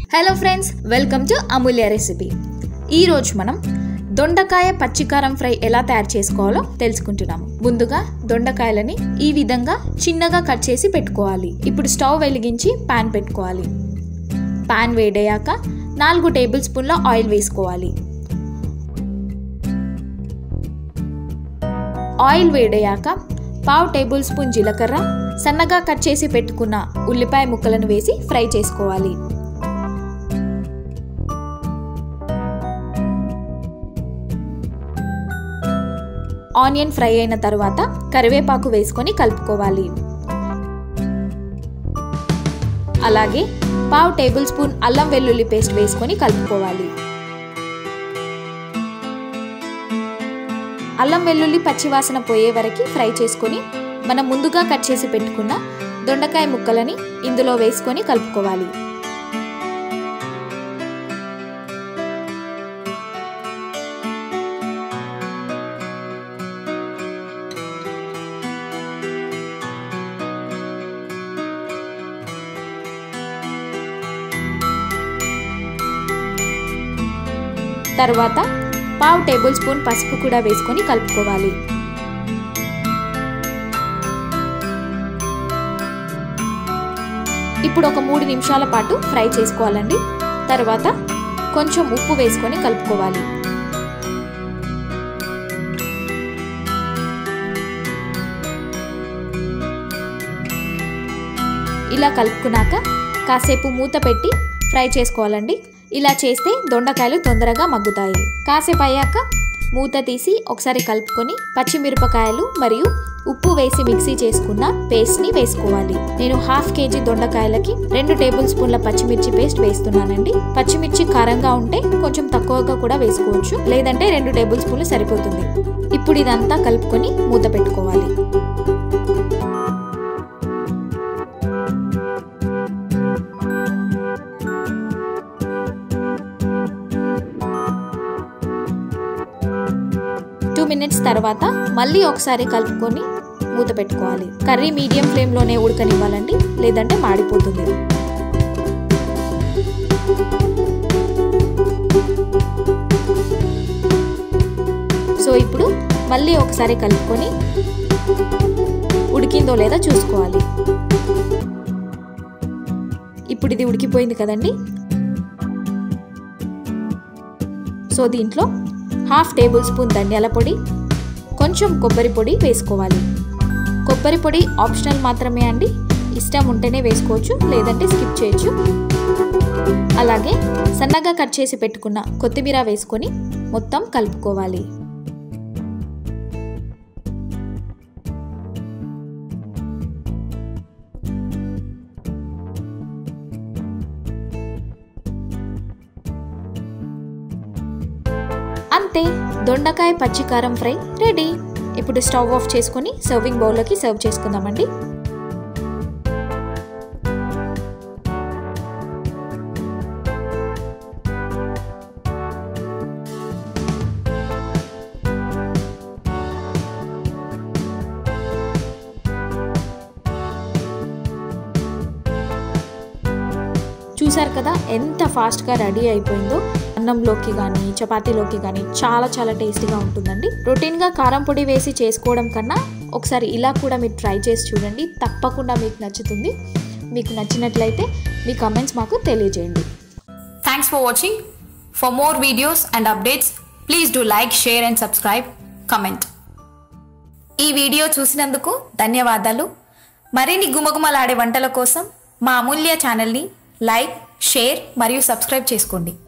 Hello friends welcome to Amulya recipe ఈరోజు మనం దొండకాయ పచ్చికారం ఫ్రై ఎలా తయారు చేసుకోవాలో తెలుసుకుంటున్నాము ముందుగా దొండకాయలని ఈ విధంగా చిన్నగా కట్ చేసి పెట్టుకోవాలి ఇప్పుడు స్టవ్ వెలిగించి పాన్ పెట్టుకోవాలి పాన్ వేడయ్యాక నాలుగు టేబుల్ స్పూన్ల ఆయిల్ వేసుకోవాలి ఆయిల్ వేడయ్యాక పావు టేబుల్ స్పూన్ జీలకర్ర సన్నగా కట్ చేసి పెట్టుకున్న ఉల్లిపాయ ముక్కలను వేసి ఫ్రై చేసుకోవాలి ఆనియన్ ఫ్రై అయిన తర్వాత కరివేపాకు వేసుకొని కలుపుకోవాలి అలాగే పావు టేబుల్ స్పూన్ అల్లం వెల్లుల్లి పేస్ట్ వేసుకొని కలుపుకోవాలి అల్లం వెల్లుల్లి పచ్చివాసన పోయే వరకు ఫ్రై చేసుకొని మనం ముందుగా కట్ చేసి పెట్టుకున్న దొండకాయ ముక్కలని ఇందులో వేసుకొని కలుపుకోవాలి తర్వాత పావు టేబుల్ స్పూన్ పసుపు కూడా వేసుకొని కలుపుకోవాలి ఇప్పుడు ఒక మూడు నిమిషాల పాటు ఫ్రై చేసుకోవాలండి తర్వాత కొంచెం ఉప్పు వేసుకొని కలుపుకోవాలి ఇలా కలుపుకున్నాక కాసేపు మూత పెట్టి ఫ్రై చేసుకోవాలండి ఇలా చేస్తే దొండకాయలు తొందరగా మగ్గుతాయి కాసేపు అయ్యాక మూత తీసి ఒకసారి కలుపుకొని పచ్చిమిరపకాయలు మరియు ఉప్పు వేసి మిక్సీ చేసుకున్న పేస్ట్ని వేసుకోవాలి నేను హాఫ్ కేజీ దొండకాయలకి రెండు టేబుల్ స్పూన్ల పచ్చిమిర్చి పేస్ట్ వేస్తున్నానండి పచ్చిమిర్చి కారంగా ఉంటే కొంచెం తక్కువగా కూడా వేసుకోవచ్చు లేదంటే రెండు టేబుల్ స్పూన్లు సరిపోతుంది ఇప్పుడు ఇదంతా కలుపుకొని మూత పెట్టుకోవాలి టూ మినిట్స్ తర్వాత మళ్ళీ ఒకసారి కలుపుకొని మూత పెట్టుకోవాలి కర్రీ మీడియం ఫ్లేమ్లోనే ఉడకనివ్వాలండి లేదంటే మాడిపోతుంది సో ఇప్పుడు మళ్ళీ ఒకసారి కలుపుకొని ఉడికిందో లేదో చూసుకోవాలి ఇప్పుడు ఇది ఉడికిపోయింది కదండి సో దీంట్లో హాఫ్ టేబుల్ స్పూన్ ధనియాల పొడి కొంచెం కొబ్బరి పొడి వేసుకోవాలి కొబ్బరి పొడి ఆప్షనల్ మాత్రమే అండి ఇష్టం ఉంటేనే వేసుకోవచ్చు లేదంటే స్కిప్ చేయొచ్చు అలాగే సన్నగా కట్ చేసి పెట్టుకున్న కొత్తిమీర వేసుకొని మొత్తం కలుపుకోవాలి అంతే దొండకాయ పచ్చికారం ఫ్రై రెడీ ఇప్పుడు స్టవ్ ఆఫ్ చేసుకొని సర్వింగ్ బౌల్లోకి సర్వ్ చేసుకుందామండి చూసారు కదా ఎంత ఫాస్ట్గా రెడీ అయిపోయిందో అన్నంలోకి కానీ చపాతీలోకి కానీ చాలా చాలా టేస్టీగా ఉంటుందండి రొటీన్గా కారం పొడి వేసి చేసుకోవడం కన్నా ఒకసారి ఇలా కూడా మీరు ట్రై చేసి చూడండి తప్పకుండా మీకు నచ్చుతుంది మీకు నచ్చినట్లయితే మీ కమెంట్స్ మాకు తెలియజేయండి Thanks for watching. For more videos and updates, please do like, share and subscribe. Comment. ఈ వీడియో చూసినందుకు ధన్యవాదాలు మరిన్ని గుమగుమలాడే వంటల కోసం మా అమూల్య ఛానల్ని లైక్ షేర్ మరియు సబ్స్క్రైబ్ చేసుకోండి